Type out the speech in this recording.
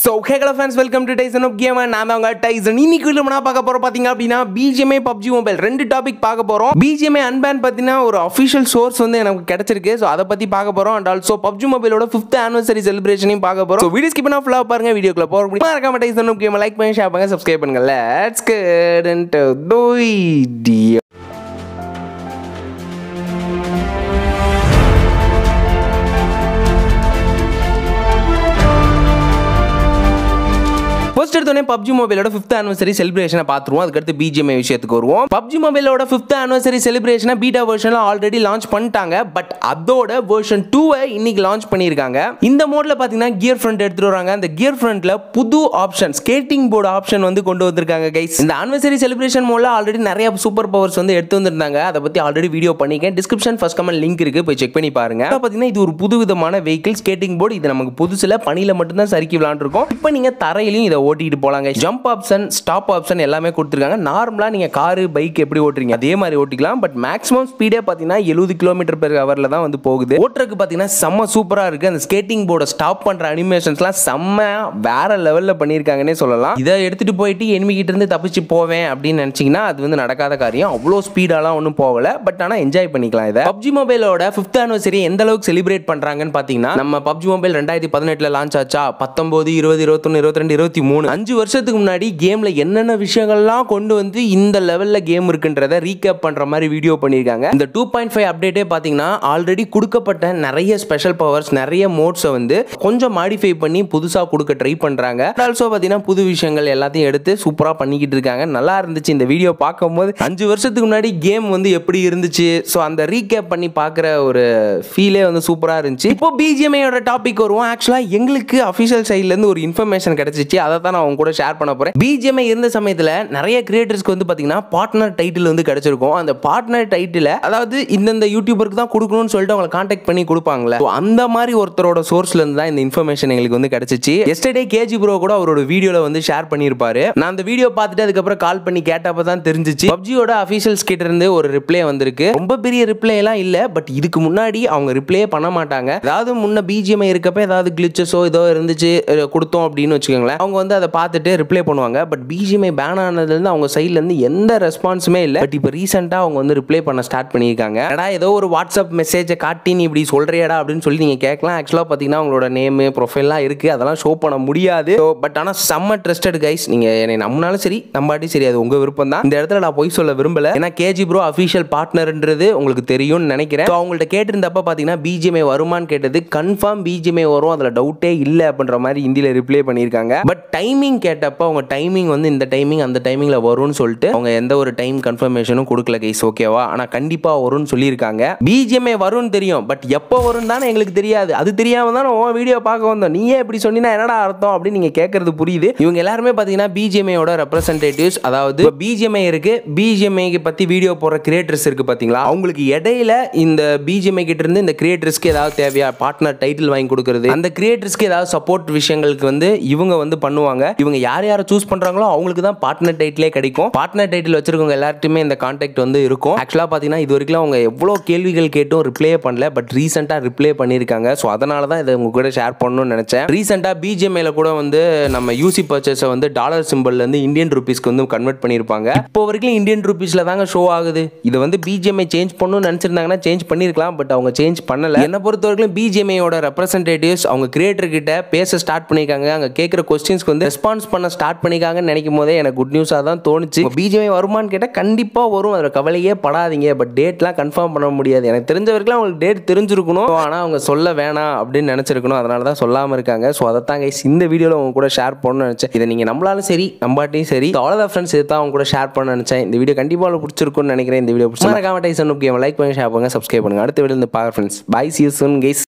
so ஹேகல fans welcome to Tyson of game நான் தான் உங்க டைசன் இன்னைக்கு வீடியோ நான் பார்க்க போறோம் பாத்தீங்க அப்படின்னா பிஜிஎம்ஐ பப்ஜி மொபைல் ரெண்டு டாபிக் பார்க்க போறோம் பிஜிஎம்ஐ அன்பேன் பார்த்தீங்கன்னா ஒரு அஃபிஷியல் சோர்ஸ் வந்து எனக்கு கிடைச்சிருக்கு ஸோ அதை பத்தி பார்க்க போறோம் அண்ட் ஆல்சோ பப்ஜி மொபைலோட ஃபிஃப்த் ஆனிவர்சரி செலிப்ரேஷனையும் பார்க்க போறோம் ஸோ வீடியோ ஸ்கிப் பண்ணா ஃபுல்லாக பாருங்க வீடியோக்குள்ள போற முடியும் மறக்காம டைசன் ஆஃப் கேம் லைக் பண்ணி ஷேர் பண்ணுங்க சப்ஸ்கிரைப் பண்ணுங்க let's get into the video first எடுத்தோடனே பப்ஜி மொபைலோட ஃபிஃப்த் ஆனிவர்சரி செலிப்ரேஷனை பார்த்துருவோம் அதுக்கடுத்து பிஜிஎம்ஐ விஷயத்துக்கு வருவோம் பப்ஜி மொபைலோட ஃபிஃப்த் ஆனிவர்சரி செலிப்ரேஷனை பீட்டா வெர்ஷனில் ஆல்ரெடி லான்ச் பண்ணிட்டாங்க பட் அதோட வெர்ஷன் டூவை இன்னைக்கு லான்ச் பண்ணியிருக்காங்க இந்த மோட்ல பார்த்தீங்கன்னா கியர் ஃப்ரண்ட் எடுத்துட்டு வராங்க அந்த கியர் ஃப்ரண்ட்ல புது ஆப்ஷன் ஸ்கேட்டிங் போர்டு ஆப்ஷன் வந்து கொண்டு வந்திருக்காங்க கைஸ் இந்த ஆனிவர்சரி செலிப்ரேஷன் மோட்ல ஆல்ரெடி நிறைய சூப்பர் பவர்ஸ் வந்து எடுத்து வந்திருந்தாங்க அதை பத்தி ஆல்ரெடி வீடியோ பண்ணிக்கேன் டிஸ்கிரிப்ஷன் ஃபர்ஸ்ட் கமெண்ட் லிங்க் இருக்கு போய் செக் பண்ணி பாருங்க அப்புறம் பார்த்தீங்கன்னா இது ஒரு புது விதமான வெஹிக்கிள் ஸ்கேட்டிங் போர்டு இது நமக்கு புதுசுல பனியில மட்டும்தான் சறுக்கி விளாண்டுருக்கோம் இப்போ நீங்க தரையிலையும் இதை ஓட்டிட்டு போலாங்க ஜம்ப் ஆப்ஷன் ஸ்டாப் ஆப்ஷன் எல்லாமே கொடுத்துருக்காங்க நார்மலா நீங்க காரு பைக் எப்படி ஓட்டுறீங்க அதே மாதிரி ஓட்டிக்கலாம் பட் மேக்ஸிமம் ஸ்பீடே பார்த்தீங்கன்னா எழுபது கிலோமீட்டர் பெர் ஹவர்ல தான் வந்து போகுது ஓட்டுறதுக்கு பார்த்தீங்கன்னா செம்ம சூப்பரா இருக்கு அந்த ஸ்கேட்டிங் போர்டை ஸ்டாப் பண்ற அனிமேஷன்ஸ்லாம் செம்ம வேற லெவல்ல பண்ணியிருக்காங்கன்னே சொல்லலாம் இதை எடுத்துட்டு போயிட்டு enemy கிட்ட இருந்து தப்பிச்சு போவேன் அப்படின்னு நினைச்சீங்கன்னா அது வந்து நடக்காத காரியம் அவ்வளோ ஸ்பீடாலாம் ஒன்றும் போகல பட் ஆனால் என்ஜாய் பண்ணிக்கலாம் இதை பப்ஜி மொபைலோட ஃபிஃப்த் ஆனிவர்சரி எந்த அளவுக்கு செலிப்ரேட் பண்றாங்கன்னு பார்த்தீங்கன்னா நம்ம பப்ஜி மொபைல் ரெண்டாயிரத்தி பதினெட்டில் லான்ச் ஆச்சா பத்தொன்பது இருபது இருபத்தொன்று இருபத்தி ரெண்டு இருபத்தி மூணு அஞ்சு வருஷத்துக்கு முன்னாடி கேம்ல என்னென்ன விஷயங்கள்லாம் கொண்டு வந்து இந்த லெவல்ல கேம் இருக்குன்றத ரீகேப் பண்ற மாதிரி வீடியோ பண்ணியிருக்காங்க இந்த டூ பாயிண்ட் ஃபைவ் அப்டேட்டே பார்த்தீங்கன்னா ஆல்ரெடி கொடுக்கப்பட்ட நிறைய ஸ்பெஷல் பவர்ஸ் நிறைய மோட்ஸை வந்து கொஞ்சம் மாடிஃபை பண்ணி புதுசாக கொடுக்க ட்ரை பண்றாங்க ஆல்சோ பார்த்தீங்கன்னா புது விஷயங்கள் எல்லாத்தையும் எடுத்து சூப்பராக பண்ணிக்கிட்டு இருக்காங்க நல்லா இருந்துச்சு இந்த வீடியோ பார்க்கும்போது அஞ்சு வருஷத்துக்கு முன்னாடி கேம் வந்து எப்படி இருந்துச்சு ஸோ அந்த ரீகேப் பண்ணி பார்க்குற ஒரு ஃபீலே வந்து சூப்பராக இருந்துச்சு இப்போ பிஜிஎம்ஐயோட டாபிக் வருவோம் ஆக்சுவலாக எங்களுக்கு அஃபிஷியல் சைட்லேருந்து ஒரு இன்ஃபர்மேஷன் கிடைச்சிச்சு அதை தான் நான் அவங்க கூட ஷேர் பண்ண போகிறேன் பிஜிஎம்ஐ இருந்த சமயத்தில் நிறைய கிரியேட்டர்ஸ்க்கு வந்து பார்த்தீங்கன்னா பார்ட்னர் டைட்டில் வந்து கிடைச்சிருக்கும் அந்த பார்ட்னர் டைட்டில் அதாவது இந்தந்த யூடியூபருக்கு தான் கொடுக்கணும்னு சொல்லிட்டு அவங்களை காண்டாக்ட் பண்ணி கொடுப்பாங்களே So, அந்த மாதிரி ஒருத்தரோட சோர்ஸ்ல இருந்து தான் இந்த இன்ஃபர்மேஷன் எங்களுக்கு வந்து கிடைச்சிச்சு எஸ்டர்டே கேஜி ப்ரோ கூட அவரோட வீடியோல வந்து ஷேர் பண்ணியிருப்பாரு நான் அந்த வீடியோ பார்த்துட்டு அதுக்கப்புறம் கால் பண்ணி கேட்டப்ப தான் தெரிஞ்சிச்சு பப்ஜியோட அஃபீஷியல்ஸ் கிட்ட இருந்து ஒரு ரிப்ளை வந்திருக்கு ரொம்ப பெரிய ரிப்ளை எல்லாம் இல்ல பட் இதுக்கு முன்னாடி அவங்க ரிப்ளையே பண்ண மாட்டாங்க அதாவது முன்ன பிஜிஎம்ஐ இருக்கப்ப ஏதாவது கிளிச்சஸோ ஏதோ இருந்துச்சு அஹ் கொடுத்தோம் அப்படின்னு வச்சுக்கோங்களேன் அவங்க வந்து அதை பார்த்துட்டு ரிப்ளை பண்ணுவாங்க பட் பிஜிஎம்ஐ பேன் ஆனதுலேருந்து அவங்க சைட்ல இருந்து எந்த ரெஸ்பான்ஸுமே இல்லை பட் இப்போ ரீசெண்டாக அவங்க வந்து ரிப்ளை பண்ண ஸ்டார்ட் பண்ணியிருக்காங்க ஏடா ஏதோ ஒரு வாட்ஸ்அப் மெசேஜை காட்டி நீ இப்படி சொல்றியாடா அப்படின்னு சொல்லி நீங்கள் கேட்கலாம் ஆக்சுவலாக பார்த்தீங்கன்னா உங்களோட நேமு ப்ரொஃபைல்லாம் இருக்குது அதெல்லாம் ஷோ பண்ண முடியாது பட் ஆனால் செம்ம ட்ரஸ்டட் கைஸ் நீங்கள் என்னை நம்பினாலும் சரி நம்பாட்டி சரி அது உங்கள் விருப்பம் தான் இந்த இடத்துல நான் பொய் சொல்ல விரும்பல ஏன்னா கேஜி ப்ரோ அஃபிஷியல் பார்ட்னர்ன்றது உங்களுக்கு தெரியும்னு நினைக்கிறேன் So, அவங்கள்ட்ட கேட்டிருந்தப்ப பார்த்தீங்கன்னா பிஜிஎம்ஐ வருமான்னு கேட்டது கன்ஃபார்ம் பிஜிஎம்ஐ வரும் அதில் டவுட்டே இல்லை அப்படின்ற மாதிரி ஹிந்தியில் ரிப்ளை பண்ணியிருக்காங்க பட் டைமிங் கேட்டப்ப அவங்க டைமிங் வந்து இந்த டைமிங் அந்த டைமிங்கில் வரும்னு சொல்லிட்டு அவங்க எந்த ஒரு டைம் கன்ஃபர்மேஷனும் கொடுக்கல கைஸ் ஓகேவா ஆனால் கண்டிப்பாக வரும்னு சொல்லியிருக்காங்க பிஜிஎம்ஐ வரும்னு தெரியும் பட் எப்போ வரும்னு தானே எங்களுக்கு தெரியாது அது தெரியாம தான் உன் வீடியோ பார்க்க வந்தோம் நீயே இப்படி சொன்னீங்கன்னா என்னடா அர்த்தம் அப்படின்னு நீங்கள் கேட்கறது புரியுது இவங்க எல்லாருமே பார்த்தீங்கன்னா பிஜிஎம்ஐயோட ரெப்ரசன்டேட்டிவ்ஸ் அதாவது பிஜிஎம்ஐ இருக்கு பிஜிஎம்ஐக்கு பற்றி வீடியோ போடுற கிரியேட்டர்ஸ் இருக்கு பார்த்தீங்களா அவங்களுக்கு இடையில இந்த பிஜிஎம்ஐ கிட்ட இருந்து இந்த கிரியேட்டர்ஸ்க்கு ஏதாவது தேவையா பார்ட்னர் டைட்டில் வாங்கி கொடுக்கறது அந்த கிரியேட்டர்ஸ்க்கு ஏதாவது சப்போர்ட் விஷயங்களுக்கு வந்து இவங்க வந்து பண்ணுவாங்க இவங்க யார் யாரை சூஸ் பண்றாங்களோ அவங்களுக்கு தான் பார்ட்னர் டைட்டிலே கிடைக்கும் பார்ட்னர் டைட்டில் வச்சிருக்கவங்க எல்லார்ட்டுமே இந்த கான்டாக்ட் வந்து இருக்கும் ஆக்சுவலாக பார்த்தீங்கன்னா இது வரைக்கும் அவங்க எவ்வளோ கேள்விகள் கேட்டும் ரிப்ளே பண்ணல பட் ரீசெண்டாக ரிப்ளே பண்ணியிருக்காங்க ஸோ அதனால தான் இதை உங்க கூட ஷேர் பண்ணணும்னு நினச்சேன் ரீசெண்டாக பிஜிஎம்ஐல கூட வந்து நம்ம யூசி பர்ச்சேஸை வந்து டாலர் சிம்பிள்லேருந்து இந்தியன் ருபீஸ்க்கு வந்து கன்வெர்ட் பண்ணியிருப்பாங்க இப்போ வரைக்கும் இந்தியன் ருபீஸில் தாங்க ஷோ ஆகுது இதை வந்து பிஜிஎம்ஐ சேஞ்ச் பண்ணணும்னு நினச்சிருந்தாங்கன்னா சேஞ்ச் பண்ணியிருக்கலாம் பட் அவங்க சேஞ்ச் பண்ணல என்னை பொறுத்த வரைக்கும் பிஜிஎம்ஐயோட ரெப்ரசன்டேட்டிவ்ஸ் அவங்க கிரியேட்டர் கிட்ட பேச ஸ்டார்ட் பண்ணியிருக்காங்க அங்கே கேட்குற கொஸ்டின்ஸ்க்கு வந்து ரெஸ்பான்ஸ் பண்ண ஸ்டார்ட் பண்ணிக்காங்கன்னு நினைக்கும் போதே எனக்கு குட் நியூஸாக தான் தோணுச்சு பிஜிஎம்ஐ வருமான்னு கேட்டால் கண்டிப்பாக வரும் அதில் கவலையே படாதீங்க பட் டேட்லாம் கன்ஃபார்ம் பண்ண முடியாது எனக்கு தெரிஞ்ச வரைக்கும் அவங்களுக்கு டேட் தெரிஞ்சிருக்கணும் ஆனால் அவங்க சொல்ல வேணாம் அப்படின்னு நினச்சிருக்கணும் அதனால தான் சொல்லாமல் இருக்காங்க ஸோ அதை தான் guys இந்த வீடியோவில் அவங்க கூட ஷேர் பண்ணணும்னு நினச்சேன் இதை நீங்கள் நம்மளாலும் சரி நம்பாட்டையும் சரி அவ்வளோதான் ஃப்ரெண்ட்ஸ் இதை தான் அவங்க கூட ஷேர் பண்ண நினச்சேன் இந்த வீடியோ கண்டிப்பாக உங்களுக்கு பிடிச்சிருக்கும்னு நினைக்கிறேன் இந்த வீடியோ பிடிச்சி மறக்காம டைசன் முக்கியம் லைக் பண்ணுங்க ஷேர் பண்ணுங்க சப்ஸ்கிரைப் பண்ணுங்க அடுத்த வீடியோ வந்து பார்க்க friends bye see you soon guys